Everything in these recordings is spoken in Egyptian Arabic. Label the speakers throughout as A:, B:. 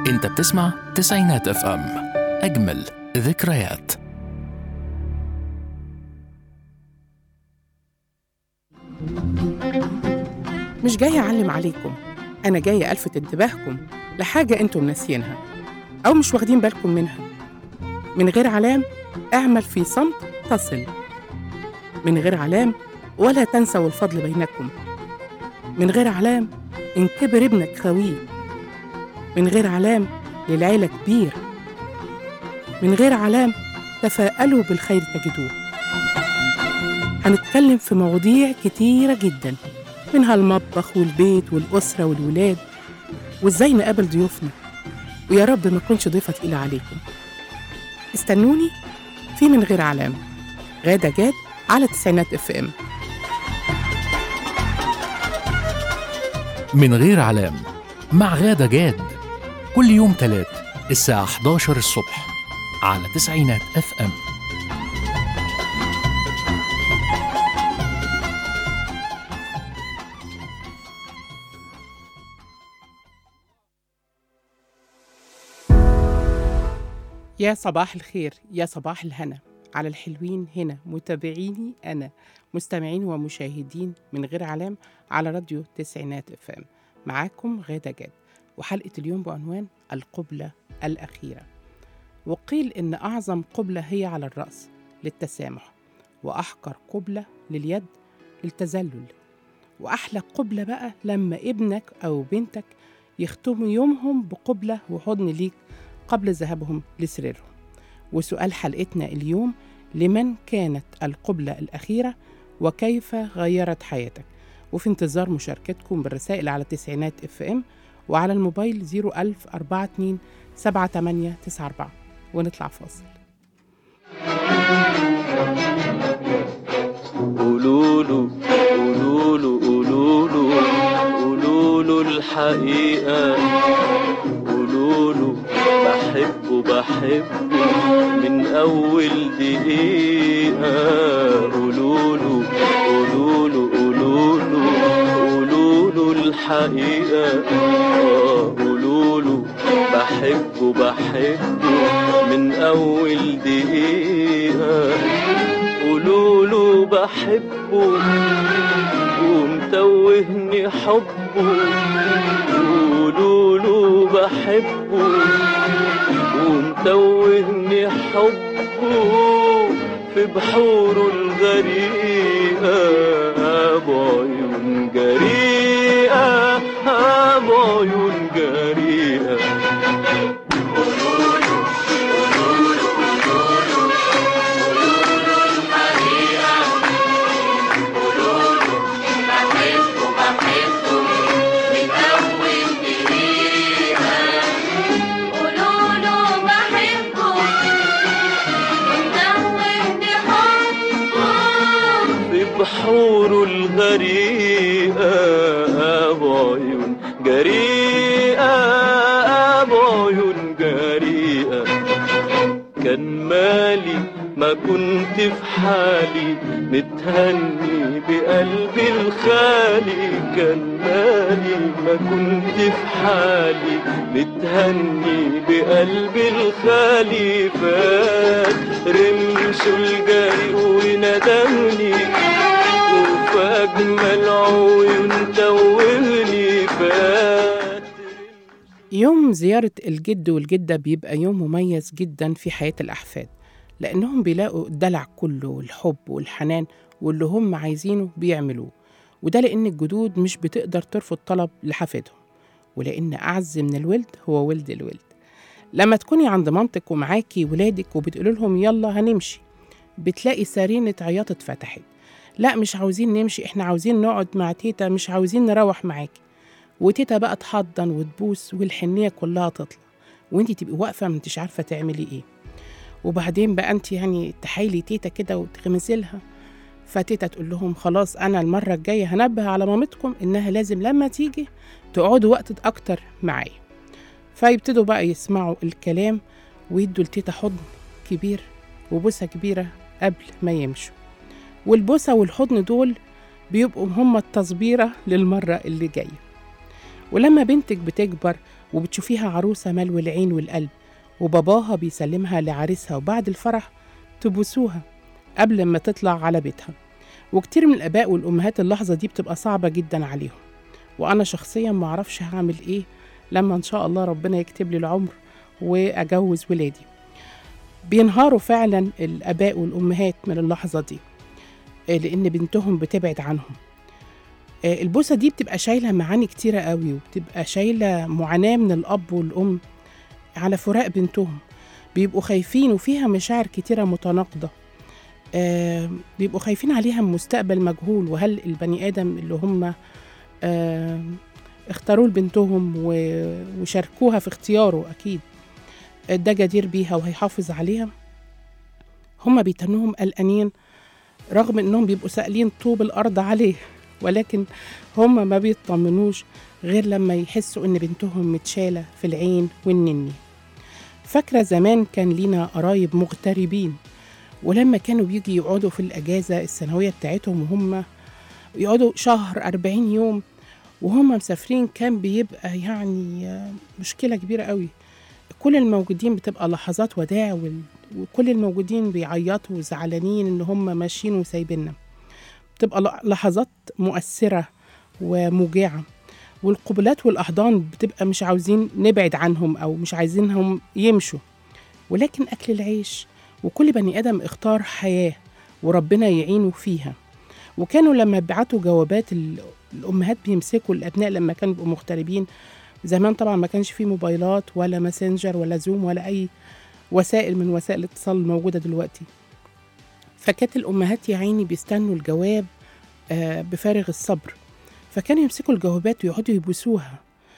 A: انت بتسمع تسعينات اف ام اجمل ذكريات
B: مش جاية أعلم عليكم أنا جاية ألفت انتباهكم لحاجة أنتم ناسيينها أو مش واخدين بالكم منها من غير علام اعمل في صمت تصل من غير علام ولا تنسوا الفضل بينكم من غير علام إن كبر ابنك خويه من غير علام للعيلة كبير من غير علام تفاءلوا بالخير تجدوه هنتكلم في مواضيع كتيرة جدا منها المطبخ والبيت والأسرة والولاد وإزاي نقابل ضيوفنا ويا رب ما أكونش ضيفة تقيلة عليكم استنوني في من غير علام غادة جاد على تسعينات اف ام
A: من غير علام مع غادة جاد كل يوم تلات الساعة 11 الصبح على تسعينات اف ام
B: يا صباح الخير يا صباح الهنا على الحلوين هنا متابعيني أنا مستمعين ومشاهدين من غير علام على راديو تسعينات اف ام معاكم غادة جاد وحلقة اليوم بعنوان القبلة الأخيرة وقيل إن أعظم قبلة هي على الرأس للتسامح وأحقر قبلة لليد للتذلل وأحلى قبلة بقى لما ابنك أو بنتك يختموا يومهم بقبلة وحضن ليك قبل ذهابهم لسريرهم وسؤال حلقتنا اليوم لمن كانت القبلة الأخيرة وكيف غيرت حياتك وفي انتظار مشاركتكم بالرسائل على تسعينات اف ام وعلى الموبايل 01000 42 7894 ونطلع فاصل
C: قولوا له قولوا له قولوا له قولوا له الحقيقة قولوا له بحبه بحبه من أول دقيقة قولوا له قولوا له قولوا له قولوا له الحقيقة آه، قولوا له بحبه بحبه من أول دقيقة قولوا له بحبه ومتوهني حبه قولوا له بحبه ومتوهني حبه في بحوره الغريقة بعيون جريئة بعيون جريئة
D: قولوله بحبه ومدوهني حبه
C: في بحوره الغريقة بعيون جريئة بعيون جريئة كان مالي ما كنت في حالي متهني بقلبي الخالي كان مالي ما كنت في حالي متهني بقلبي الخالي فات رمشه الجري وندمني وفي أجمل عيون توهني فات
B: يوم زيارة الجد والجدة بيبقى يوم مميز جدا في حياة الأحفاد لأنهم بيلاقوا الدلع كله والحب والحنان واللي هم عايزينه بيعملوه وده لأن الجدود مش بتقدر ترفض طلب لحفيدهم ولأن أعز من الولد هو ولد الولد لما تكوني عند مامتك ومعاكي ولادك وبتقول لهم يلا هنمشي بتلاقي سرينة عياط اتفتحت لا مش عاوزين نمشي احنا عاوزين نقعد مع تيتا مش عاوزين نروح معاكي وتيتا بقى تحضن وتبوس والحنية كلها تطلع وانتي تبقي واقفة ما انتش عارفة تعملي ايه وبعدين بقى انت يعني تحايلي تيتا كده وتغمزي لها فتيتا تقول لهم خلاص انا المرة الجاية هنبه على مامتكم انها لازم لما تيجي تقعدوا وقت اكتر معايا فيبتدوا بقى يسمعوا الكلام ويدوا لتيتا حضن كبير وبوسة كبيرة قبل ما يمشوا والبوسة والحضن دول بيبقوا هم التصبيرة للمرة اللي جاية ولما بنتك بتكبر وبتشوفيها عروسة ملو العين والقلب وباباها بيسلمها لعريسها وبعد الفرح تبوسوها قبل ما تطلع على بيتها وكتير من الآباء والأمهات اللحظة دي بتبقى صعبة جدا عليهم وأنا شخصيا معرفش هعمل إيه لما إن شاء الله ربنا يكتب لي العمر وأجوز ولادي بينهاروا فعلا الآباء والأمهات من اللحظة دي آه، لأن بنتهم بتبعد عنهم آه، البوسة دي بتبقى شايلة معاني كتيرة قوي وبتبقى شايلة معاناة من الأب والأم على فراق بنتهم بيبقوا خايفين وفيها مشاعر كتيرة متناقضة آه بيبقوا خايفين عليها من مستقبل مجهول وهل البني آدم اللي هم آه اختاروه لبنتهم و- وشاركوها في اختياره أكيد آه، ده جدير بيها وهيحافظ عليها هم بيتنوهم قلقانين رغم انهم بيبقوا سائلين طوب الارض عليه ولكن هم ما بيطمنوش غير لما يحسوا ان بنتهم متشاله في العين والنني فاكره زمان كان لينا قرايب مغتربين ولما كانوا بيجي يقعدوا في الاجازه السنويه بتاعتهم وهم يقعدوا شهر أربعين يوم وهم مسافرين كان بيبقى يعني آه، مشكله كبيره قوي كل الموجودين بتبقى لحظات وداع وال- وكل الموجودين بيعيطوا وزعلانين ان هم ماشيين وسايبيننا بتبقى ل- لحظات مؤثرة وموجعة والقبلات والأحضان بتبقى مش عاوزين نبعد عنهم أو مش عايزينهم يمشوا ولكن أكل العيش وكل بني آدم اختار حياة وربنا يعينه فيها وكانوا لما يبعتوا جوابات ال- الأمهات بيمسكوا الأبناء لما كانوا بيبقوا مغتربين زمان طبعا ما كانش فيه موبايلات ولا ماسنجر ولا زوم ولا أي وسائل من وسائل الاتصال الموجودة دلوقتي فكانت الأمهات يا عيني بيستنوا الجواب آه، بفارغ الصبر فكانوا يمسكوا الجوابات ويقعدوا يبوسوها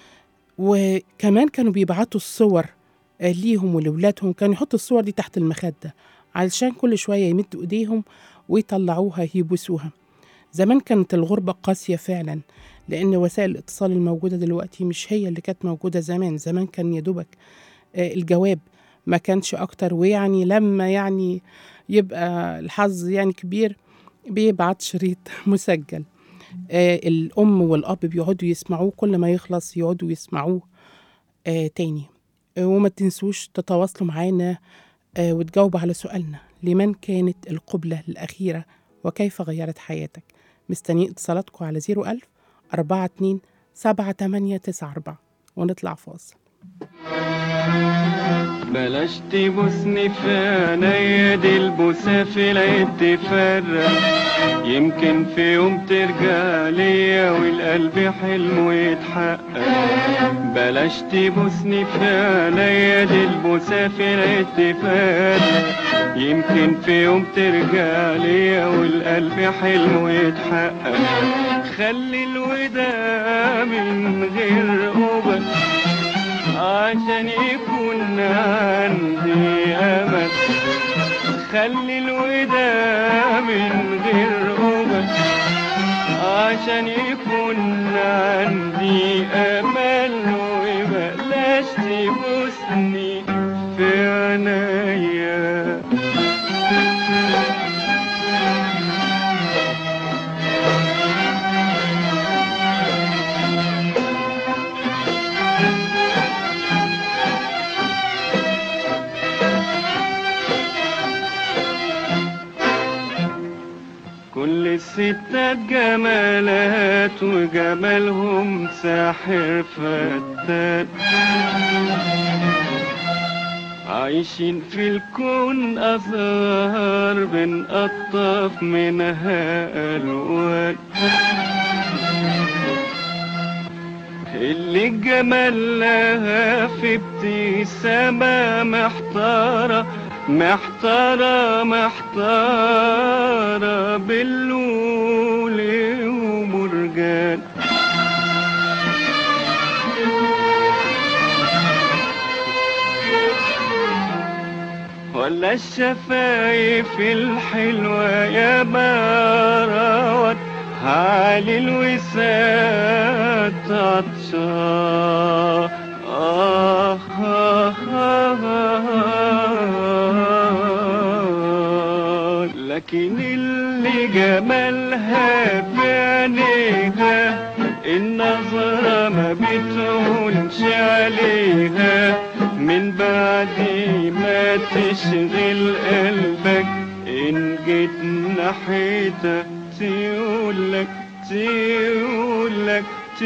B: وكمان كانوا بيبعتوا الصور آه، ليهم ولولادهم كانوا يحطوا الصور دي تحت المخدة علشان كل شوية يمدوا إيديهم ويطلعوها يبوسوها زمان كانت الغربة قاسية فعلا لأن وسائل الاتصال الموجودة دلوقتي مش هي اللي كانت موجودة زمان زمان كان يدوبك آه، الجواب ما كانش أكتر ويعني لما يعني يبقى الحظ يعني كبير بيبعت شريط مسجل آه الأم والأب بيقعدوا يسمعوه كل ما يخلص يقعدوا يسمعوه آه تاني آه وما تنسوش تتواصلوا معانا آه وتجاوبوا على سؤالنا لمن كانت القبلة الأخيرة وكيف غيرت حياتك مستنيين اتصالاتكم على 01000 42 7894 ونطلع فاصل
C: بلاش تبوسني في عينيا دي البوسة في العيد تفرق يمكن في يوم ترجع ليا والقلب حلمه يتحقق بلاش تبوسني في عينيا دي البوسة في العيد تفرق يمكن في يوم ترجع ليا والقلب حلمه يتحقق خلي الوداع من غير قبل عشان يكون عندي أمل خلي الوداع من غير قبل عشان يكون عندي أمل وبلاش تبوسني في عينيا كل الستات جمالات وجمالهم ساحر فتان عايشين في الكون أزهار بنقطف منها ألوان اللي الجمال لها في ابتسامة محتارة محتارة محتارة باللول ومرجان ولا الشفايف الحلوة يا ما روت علي الوسات عطشان آه آه آه آه لكن اللي جمالها في عينيها النظرة ما بتقول تمشي عليها من بعد ما تشغل قلبك إن جيت ناحيتها تقولك تقولك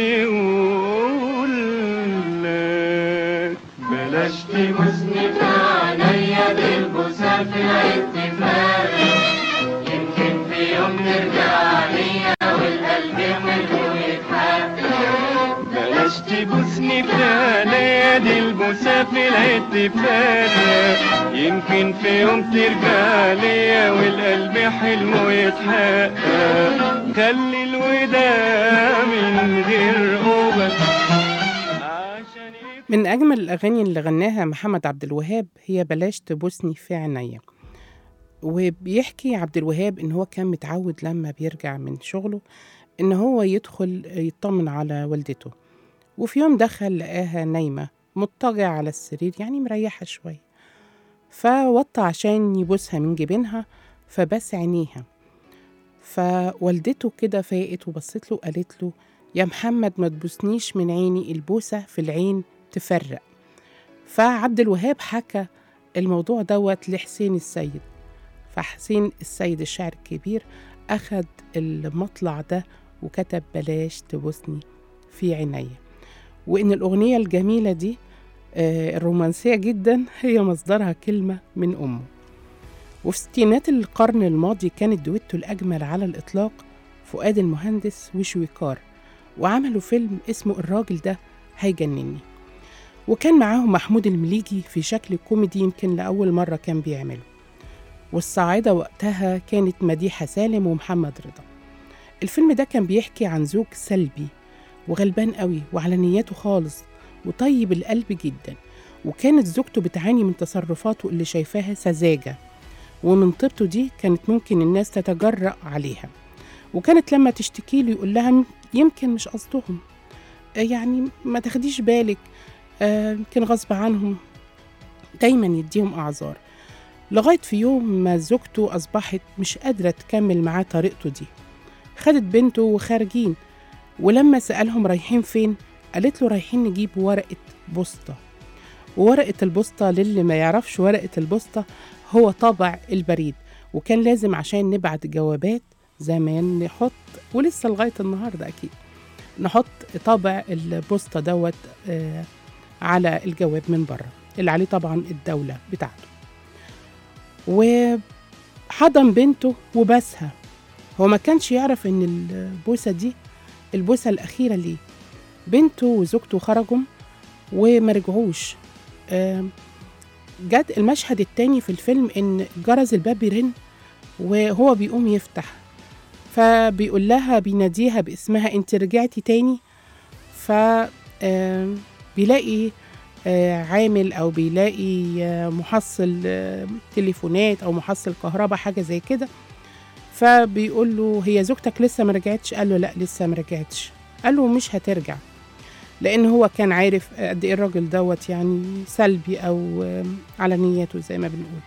C: تقولك بلاش تبوسني في عينيا بالبوسة في الاتفاق يمكن في يوم نرجع ليا والقلب حلو يتحقق بلاش تبوسني في عينيا دي البوسة في الاتفاق يمكن في يوم ترجع ليا والقلب حلمه يتحقق خلي الوداع من غير قبل عشان يبقى
B: من أجمل الأغاني اللي غناها محمد عبد الوهاب هي بلاش تبوسني في عينيا وبيحكي عبد الوهاب إن هو كان متعود لما بيرجع من شغله إن هو يدخل يطمن على والدته وفي يوم دخل لقاها نايمة مضطجعة على السرير يعني مريحة شوية فوطى عشان يبوسها من جبينها فبس عينيها فوالدته كده فاقت وبصت له قالت له يا محمد ما تبوسنيش من عيني البوسة في العين تفرق فعبد الوهاب حكى الموضوع دوت لحسين السيد فحسين السيد الشاعر الكبير أخد المطلع ده وكتب بلاش تبوسني في عينيا وإن الأغنية الجميلة دي آه، الرومانسية جدا هي مصدرها كلمة من أمه وفي ستينات القرن الماضي كان الدويتو الأجمل على الإطلاق فؤاد المهندس وشويكار وعملوا فيلم اسمه الراجل ده هيجنني وكان معاهم محمود المليجي في شكل كوميدي يمكن لأول مرة كان بيعمله والصاعدة وقتها كانت مديحة سالم ومحمد رضا الفيلم ده كان بيحكي عن زوج سلبي وغلبان قوي وعلى نياته خالص وطيب القلب جدا وكانت زوجته بتعاني من تصرفاته اللي شايفاها سذاجة ومن طيبته دي كانت ممكن الناس تتجرأ عليها وكانت لما تشتكي له يقول لها يمكن مش قصدهم آه يعني ما تاخديش بالك آه، يمكن غصب عنهم دايما يديهم أعذار لغاية في يوم ما زوجته أصبحت مش قادرة تكمل معاه طريقته دي خدت بنته وخارجين ولما سألهم رايحين فين قالت له رايحين نجيب ورقة بوسطة وورقة البوسطة للي ما يعرفش ورقة البوسطة هو طابع البريد وكان لازم عشان نبعت جوابات زمان نحط ولسه لغاية النهاردة أكيد نحط طابع البوسطة دوت آه على الجواب من بره اللي عليه طبعا الدولة بتاعته وحضن بنته وبسها هو ما كانش يعرف ان البوسة دي البوسة الأخيرة ليه بنته وزوجته خرجوا وما رجعوش آم، جد المشهد التاني في الفيلم ان جرس الباب بيرن وهو بيقوم يفتح فبيقول لها بيناديها باسمها انت رجعتي تاني ف آم، بيلاقي آه، عامل او بيلاقي آه، محصل آه، تليفونات او محصل كهرباء حاجه زي كده فبيقول له هي زوجتك لسه ما رجعتش قال له لا لسه ما رجعتش قال له مش هترجع لان هو كان عارف قد ايه الراجل دوت يعني سلبي او آم، على نياته زي ما بنقول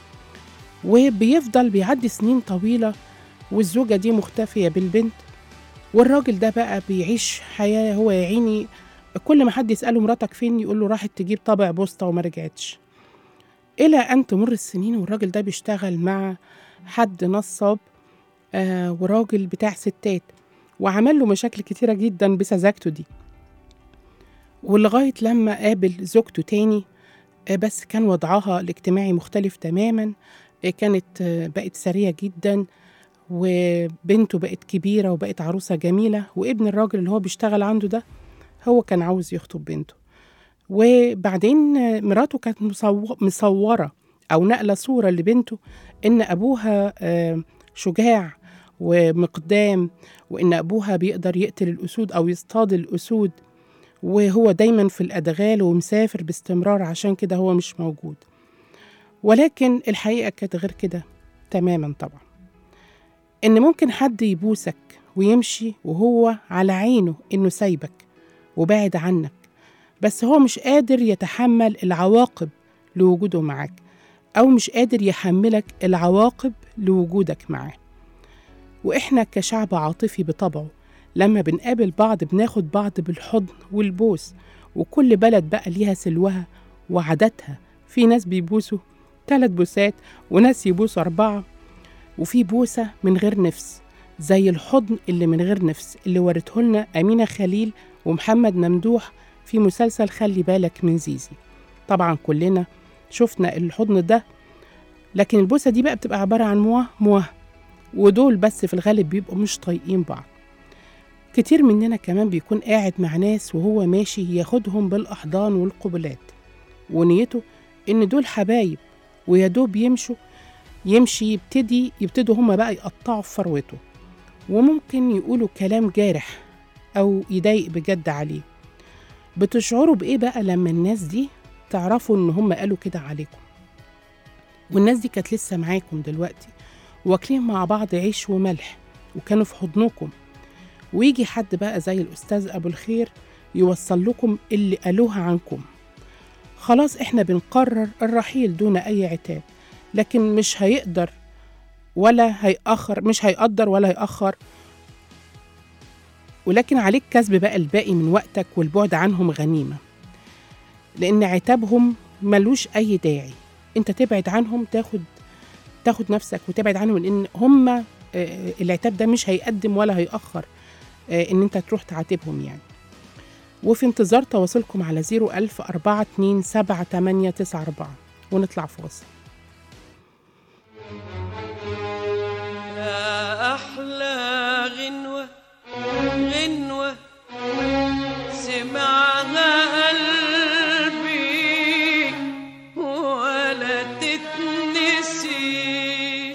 B: وبيفضل بيعدي سنين طويله والزوجه دي مختفيه بالبنت والراجل ده بقى بيعيش حياه هو يا عيني كل ما حد يساله مراتك فين يقول له راحت تجيب طابع بوسطه وما رجعتش الى ان تمر السنين والراجل ده بيشتغل مع حد نصاب آه وراجل بتاع ستات وعمل له مشاكل كتيرة جدا بسذاجته دي ولغاية لما قابل زوجته تاني آه بس كان وضعها الاجتماعي مختلف تماما آه كانت آه بقت سرية جدا وبنته بقت كبيرة وبقت عروسة جميلة وابن الراجل اللي هو بيشتغل عنده ده هو كان عاوز يخطب بنته وبعدين آه، مراته كانت مصو- مصورة أو نقلة صورة لبنته إن أبوها آه، شجاع ومقدام وإن أبوها بيقدر يقتل الأسود أو يصطاد الأسود وهو دايما في الأدغال ومسافر باستمرار عشان كده هو مش موجود ولكن الحقيقة كانت غير كده تماما طبعا إن ممكن حد يبوسك ويمشي وهو على عينه إنه سايبك وبعد عنك بس هو مش قادر يتحمل العواقب لوجوده معاك أو مش قادر يحملك العواقب لوجودك معاه وإحنا كشعب عاطفي بطبعه لما بنقابل بعض بناخد بعض بالحضن والبوس وكل بلد بقى ليها سلوها وعاداتها في ناس بيبوسوا ثلاث بوسات وناس يبوسوا أربعة وفي بوسة من غير نفس زي الحضن اللي من غير نفس اللي ورته لنا أمينة خليل ومحمد ممدوح في مسلسل خلي بالك من زيزي طبعا كلنا شفنا الحضن ده لكن البوسة دي بقى بتبقى عبارة عن مواه مواه ودول بس في الغالب بيبقوا مش طايقين بعض كتير مننا كمان بيكون قاعد مع ناس وهو ماشي ياخدهم بالأحضان والقبلات ونيته إن دول حبايب ويا دوب يمشوا يمشي يبتدي يبتدوا هما بقى يقطعوا في فروته وممكن يقولوا كلام جارح أو يضايق بجد عليه بتشعروا بإيه بقى لما الناس دي تعرفوا إن هما قالوا كده عليكم والناس دي كانت لسه معاكم دلوقتي واكلين مع بعض عيش وملح وكانوا في حضنكم ويجي حد بقى زي الأستاذ أبو الخير يوصل لكم اللي قالوها عنكم خلاص إحنا بنقرر الرحيل دون أي عتاب لكن مش هيقدر ولا هيأخر مش هيقدر ولا هيأخر ولكن عليك كسب بقى الباقي من وقتك والبعد عنهم غنيمة لأن عتابهم ملوش أي داعي أنت تبعد عنهم تاخد تاخد نفسك وتبعد عنهم لأن هم آه، العتاب ده مش هيقدم ولا هيأخر آه، إن أنت تروح تعاتبهم يعني وفي انتظار تواصلكم على 01000 427 7894 ونطلع فاصل
E: يا أحلى غنوة غنوة سمعها قلبي ولا تتنسيش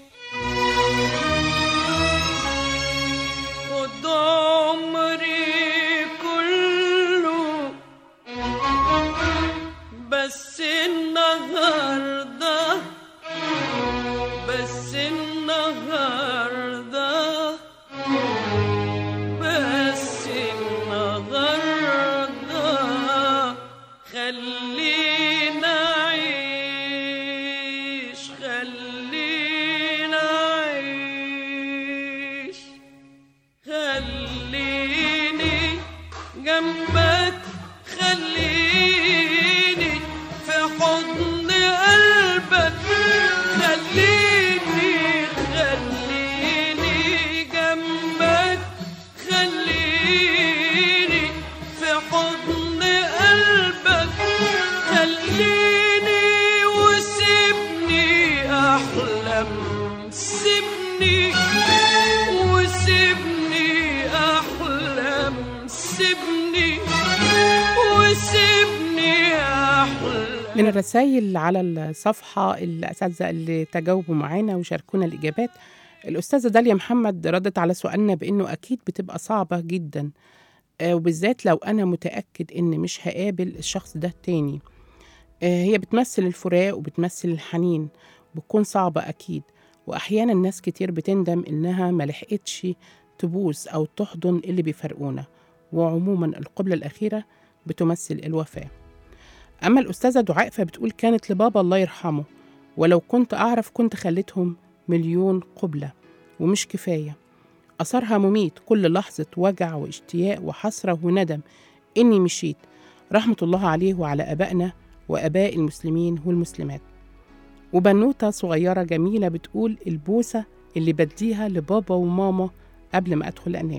E: خد عمري كله بس النهارده بس النهارده بس النهارده خلينا عيش خلينا عيش خليني جنبك خليني في حضن قلبك خليني خليني جنبك خليني في حضن قلبك خليني وسيبني احلم سيبني وسيبني احلم سيبني وسيبني احلم
B: من الرسائل على الصفحة الأساتذة اللي تجاوبوا معانا وشاركونا الإجابات الأستاذة داليا محمد ردت على سؤالنا بإنه أكيد بتبقى صعبة جدا آه، وبالذات لو أنا متأكد إن مش هقابل الشخص ده تاني آه، هي بتمثل الفراق وبتمثل الحنين بتكون صعبة أكيد وأحيانا ناس كتير بتندم إنها ملحقتش تبوس أو تحضن اللي بيفرقونا وعموما القبلة الأخيرة بتمثل الوفاة أما الأستاذة دعاء فبتقول كانت لبابا الله يرحمه ولو كنت أعرف كنت خليتهم مليون قبلة ومش كفاية أثرها مميت كل لحظة وجع واشتياق وحسرة وندم إني مشيت رحمة الله عليه وعلى أبائنا وأباء المسلمين والمسلمات وبنوتة صغيرة جميلة بتقول البوسة اللي بديها لبابا وماما قبل ما أدخل أنام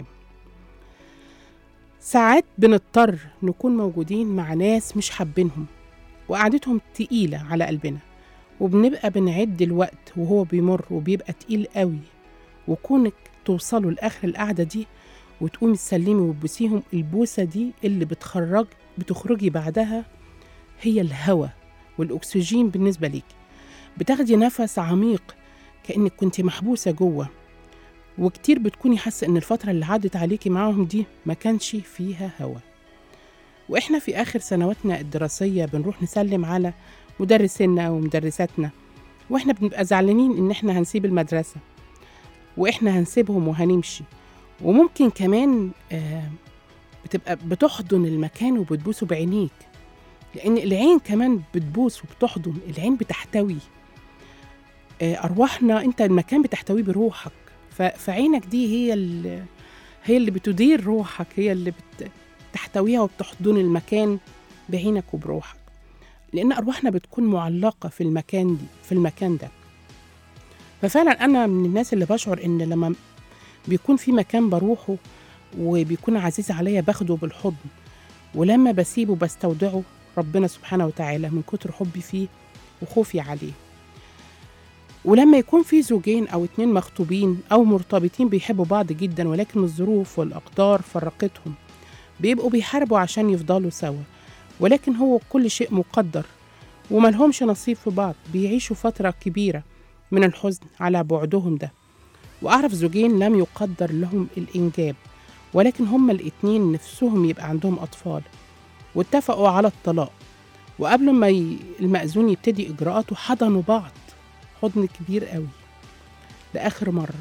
B: ساعات بنضطر نكون موجودين مع ناس مش حابينهم وقعدتهم تقيلة على قلبنا وبنبقى بنعد الوقت وهو بيمر وبيبقى تقيل قوي وكونك توصلوا لآخر القعدة دي وتقومي تسلمي وتبوسيهم البوسة دي اللي بتخرج بتخرجي بعدها هي الهوا والأكسجين بالنسبة ليك بتاخدي نفس عميق كأنك كنت محبوسة جوه وكتير بتكوني حاسة إن الفترة اللي عدت عليكي معاهم دي ما كانش فيها هوا وإحنا في آخر سنواتنا الدراسية بنروح نسلم على مدرسينا ومدرساتنا وإحنا بنبقى زعلانين إن إحنا هنسيب المدرسة وإحنا هنسيبهم وهنمشي وممكن كمان آه بتبقى بتحضن المكان وبتبوسه بعينيك لأن العين كمان بتبوس وبتحضن العين بتحتوي آه أرواحنا أنت المكان بتحتويه بروحك ف- فعينك دي هي اللي هي اللي بتدير روحك هي اللي بت بتحتويها وبتحضن المكان بعينك وبروحك لأن أرواحنا بتكون معلقة في المكان دي في المكان ده ففعلا أنا من الناس اللي بشعر إن لما بيكون في مكان بروحه وبيكون عزيز عليا باخده بالحضن ولما بسيبه بستودعه ربنا سبحانه وتعالى من كتر حبي فيه وخوفي عليه ولما يكون في زوجين أو اتنين مخطوبين أو مرتبطين بيحبوا بعض جدا ولكن الظروف والأقدار فرقتهم بيبقوا بيحاربوا عشان يفضلوا سوا ولكن هو كل شيء مقدر وملهمش نصيب في بعض بيعيشوا فترة كبيرة من الحزن على بعدهم ده وأعرف زوجين لم يقدر لهم الإنجاب ولكن هما الاتنين نفسهم يبقى عندهم أطفال واتفقوا على الطلاق وقبل ما ي... المأذون يبتدي إجراءاته حضنوا بعض حضن كبير قوي لآخر مرة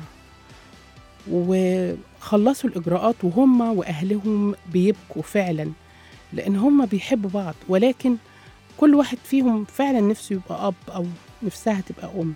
B: وخلصوا الإجراءات وهم وأهلهم بيبكوا فعلا لأن هم بيحبوا بعض ولكن كل واحد فيهم فعلا نفسه يبقى أب أو نفسها تبقى أم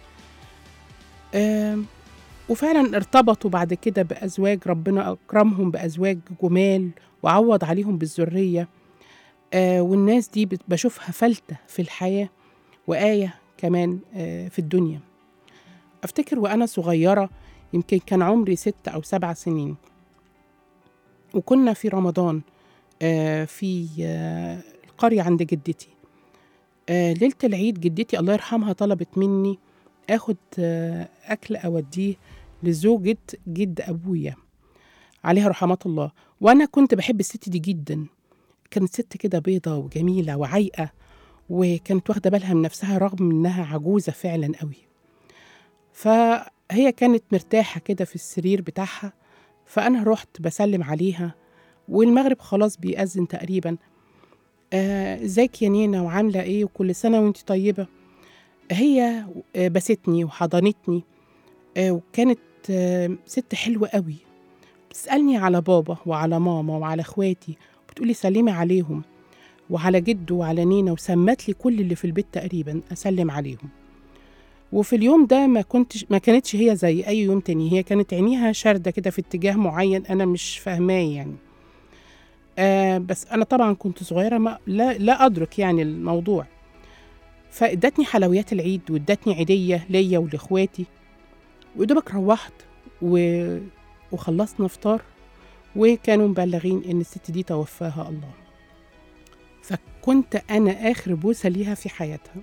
B: آم، وفعلا ارتبطوا بعد كده بأزواج ربنا أكرمهم بأزواج جمال وعوض عليهم بالذرية آه والناس دي بت- بشوفها فلتة في الحياة وآية كمان آه في الدنيا أفتكر وأنا صغيرة يمكن كان عمري ست أو سبع سنين وكنا في رمضان آه في آه القرية عند جدتي آه ليلة العيد جدتي الله يرحمها طلبت مني آخد آه أكل أوديه لزوجة جد أبويا عليها رحمة الله وأنا كنت بحب الست دي جدا كانت ست كده بيضة وجميلة وعايقة وكانت واخدة بالها من نفسها رغم إنها عجوزة فعلا قوي فهي كانت مرتاحة كده في السرير بتاعها فأنا رحت بسلم عليها والمغرب خلاص بيأذن تقريبا آه، ازيك يا نينا وعاملة ايه وكل سنة وانت طيبة هي آه، بستني وحضنتني آه، وكانت آه، ست حلوة قوي بتسألني على بابا وعلى ماما وعلى اخواتي بتقولي سلمي عليهم وعلى جده وعلى نينا وسمت لي كل اللي في البيت تقريبا اسلم عليهم وفي اليوم ده ما كنتش ما كانتش هي زي اي يوم تاني هي كانت عينيها شاردة كده في اتجاه معين انا مش فاهماه يعني آه بس انا طبعا كنت صغيره ما لا, لا ادرك يعني الموضوع فادتني حلويات العيد وادتني عيديه ليا ولاخواتي ودوبك روحت و... وخلصنا فطار وكانوا مبلغين ان الست دي توفاها الله فكنت انا اخر بوسه ليها في حياتها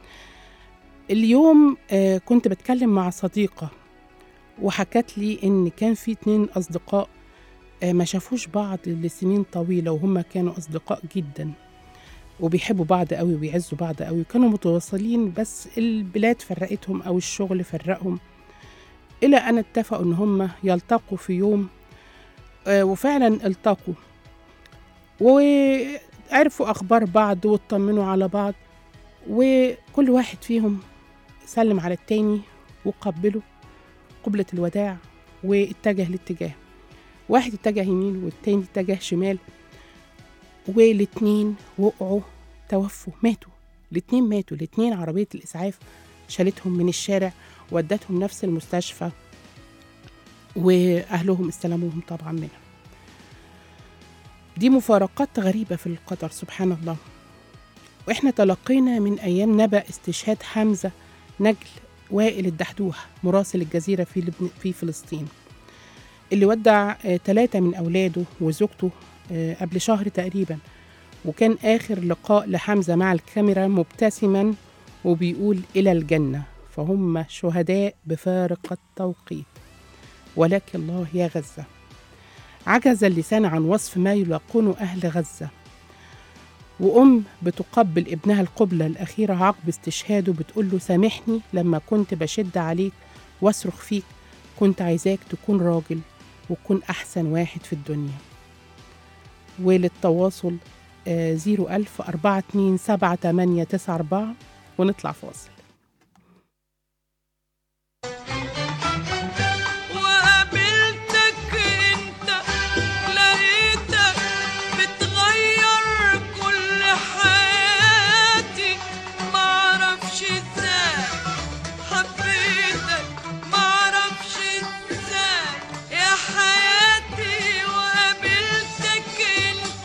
B: اليوم آه كنت بتكلم مع صديقه وحكت لي ان كان في اتنين اصدقاء آه، ما شافوش بعض لسنين طويلة وهم كانوا أصدقاء جدا وبيحبوا بعض قوي وبيعزوا بعض قوي وكانوا متواصلين بس البلاد فرقتهم أو الشغل فرقهم إلى أن اتفقوا إن هم يلتقوا في يوم آه، وفعلا التقوا وعرفوا أخبار بعض واطمنوا على بعض وكل واحد فيهم سلم على التاني وقبله قبلة الوداع واتجه لاتجاه واحد اتجه يمين والتاني اتجه شمال والاتنين وقعوا توفوا ماتوا الاتنين ماتوا الاتنين عربية الإسعاف شالتهم من الشارع ودتهم نفس المستشفى وأهلهم استلموهم طبعا منها دي مفارقات غريبة في القدر سبحان الله وإحنا تلقينا من أيام نبأ استشهاد حمزة نجل وائل الدحدوح مراسل الجزيرة في, لبن... في فلسطين اللي ودع ثلاثة من أولاده وزوجته آه، قبل شهر تقريبا وكان آخر لقاء لحمزة مع الكاميرا مبتسما وبيقول إلى الجنة فهم شهداء بفارق التوقيت ولكن الله يا غزة عجز اللسان عن وصف ما يلاقونه أهل غزة وأم بتقبل ابنها القبلة الأخيرة عقب استشهاده بتقول له سامحني لما كنت بشد عليك واصرخ فيك كنت عايزاك تكون راجل وتكون أحسن واحد في الدنيا وللتواصل زيرو ألف أربعة اتنين سبعة تمانية تسعة أربعة ونطلع فاصل
E: وقابلتك انت لقيتك بتغير كل حياتي معرفش ازاي حبيتك معرفش ازاي يا حياتي وقابلتك انت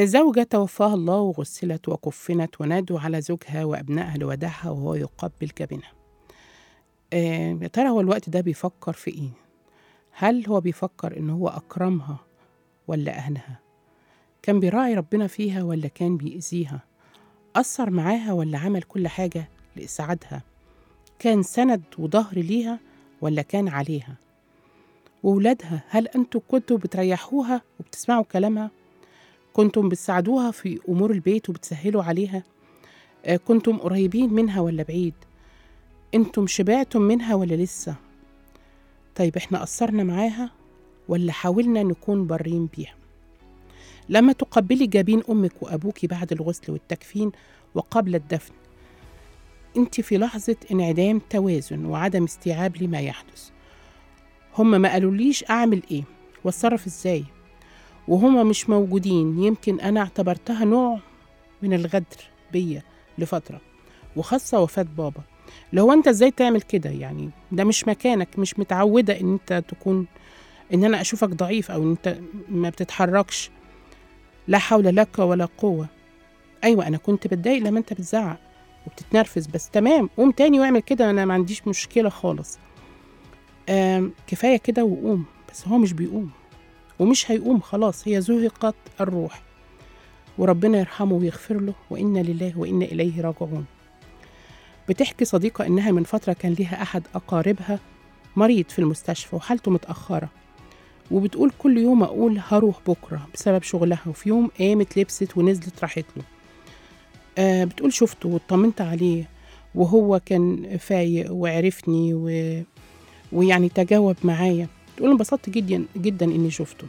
B: زوجة توفاها الله وغسلت وكفنت ونادوا على زوجها وأبنائها لوداعها وهو يقبل جبينها آه، يا ترى هو الوقت ده بيفكر في إيه؟ هل هو بيفكر إن هو أكرمها ولا أهنها؟ كان بيراعي ربنا فيها ولا كان بيأذيها؟ أثر معاها ولا عمل كل حاجة لإسعادها؟ كان سند وظهر ليها ولا كان عليها؟ وولادها هل أنتوا كنتوا بتريحوها وبتسمعوا كلامها؟ كنتم بتساعدوها في أمور البيت وبتسهلوا عليها؟ آه، كنتم قريبين منها ولا بعيد؟ انتم شبعتم منها ولا لسه؟ طيب احنا قصرنا معاها ولا حاولنا نكون برين بيها؟ لما تقبلي جبين أمك وأبوك بعد الغسل والتكفين وقبل الدفن انت في لحظة انعدام توازن وعدم استيعاب لما يحدث هما ما قالوليش أعمل إيه واتصرف إزاي وهما مش موجودين يمكن أنا اعتبرتها نوع من الغدر بيا لفترة وخاصة وفاة بابا اللي هو أنت إزاي تعمل كده يعني ده مش مكانك مش متعودة إن أنت تكون إن أنا أشوفك ضعيف أو إن أنت ما بتتحركش لا حول لك ولا قوة أيوة أنا كنت بتضايق لما أنت بتزعق وبتتنرفز بس تمام قوم تاني واعمل كده أنا ما عنديش مشكلة خالص آم كفاية كده وقوم بس هو مش بيقوم ومش هيقوم خلاص هي زهقت الروح وربنا يرحمه ويغفر له وإنا لله وإنا إليه راجعون بتحكي صديقة إنها من فترة كان ليها أحد أقاربها مريض في المستشفى وحالته متأخرة وبتقول كل يوم أقول هروح بكرة بسبب شغلها وفي يوم قامت لبست ونزلت راحت له آه بتقول شفته واطمنت عليه وهو كان فايق وعرفني و... ويعني تجاوب معايا تقول انبسطت جدا جدا اني شفته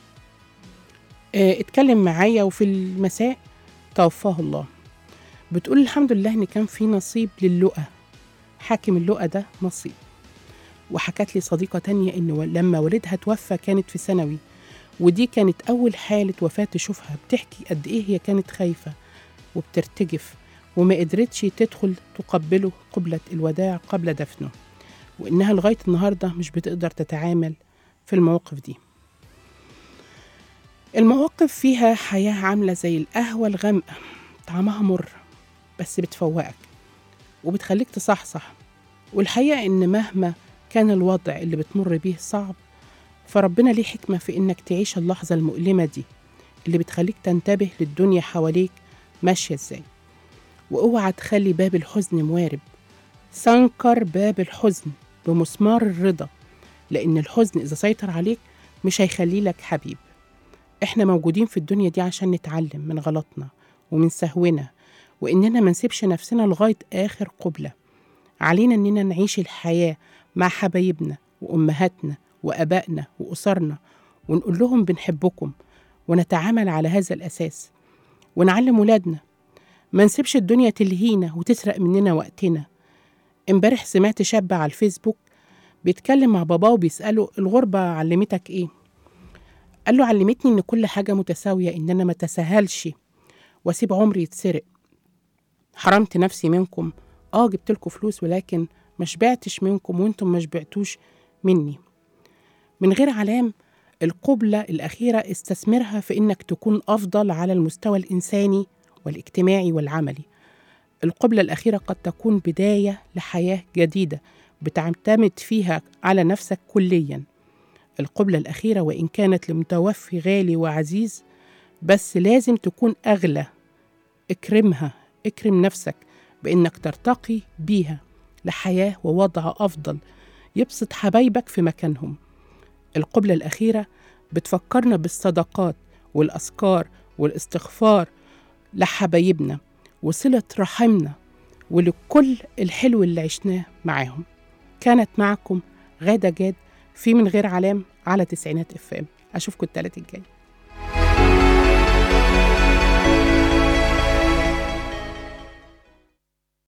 B: آه اتكلم معايا وفي المساء توفاه الله بتقول الحمد لله ان كان في نصيب للقى حاكم اللقى ده نصيب وحكت لي صديقة تانية إن لما والدها توفى كانت في ثانوي ودي كانت أول حالة وفاة تشوفها بتحكي قد إيه هي كانت خايفة وبترتجف وما قدرتش تدخل تقبله قبلة الوداع قبل دفنه وإنها لغاية النهاردة مش بتقدر تتعامل في المواقف دي المواقف فيها حياة عاملة زي القهوة الغامقة طعمها مر بس بتفوقك وبتخليك تصحصح والحقيقة إن مهما كان الوضع اللي بتمر بيه صعب فربنا ليه حكمة في إنك تعيش اللحظة المؤلمة دي اللي بتخليك تنتبه للدنيا حواليك ماشية إزاي واوعى تخلي باب الحزن موارب سنكر باب الحزن بمسمار الرضا لأن الحزن إذا سيطر عليك مش هيخلي لك حبيب إحنا موجودين في الدنيا دي عشان نتعلم من غلطنا ومن سهونا وإننا ما نسيبش نفسنا لغاية آخر قبلة علينا إننا نعيش الحياة مع حبايبنا وأمهاتنا وأبائنا وأسرنا ونقول لهم بنحبكم ونتعامل على هذا الأساس ونعلم ولادنا ما نسيبش الدنيا تلهينا وتسرق مننا وقتنا امبارح سمعت شاب على الفيسبوك بيتكلم مع باباه وبيسأله الغربة علمتك ايه؟ قال له علمتني ان كل حاجة متساوية ان انا ما تساهلش واسيب عمري يتسرق حرمت نفسي منكم اه جبت لكم فلوس ولكن ما شبعتش منكم وانتم ما شبعتوش مني من غير علام القبلة الأخيرة استثمرها في إنك تكون أفضل على المستوى الإنساني والاجتماعي والعملي القبلة الأخيرة قد تكون بداية لحياة جديدة بتعتمد فيها على نفسك كليا القبلة الأخيرة وإن كانت لمتوفي غالي وعزيز بس لازم تكون أغلى اكرمها اكرم نفسك بإنك ترتقي بيها لحياة ووضع أفضل يبسط حبايبك في مكانهم القبلة الأخيرة بتفكرنا بالصدقات والأذكار والاستغفار لحبايبنا وصلة رحمنا ولكل الحلو اللي عشناه معاهم كانت معكم غادة جاد في من غير علام على تسعينات اف ام اشوفكم التلات الجاي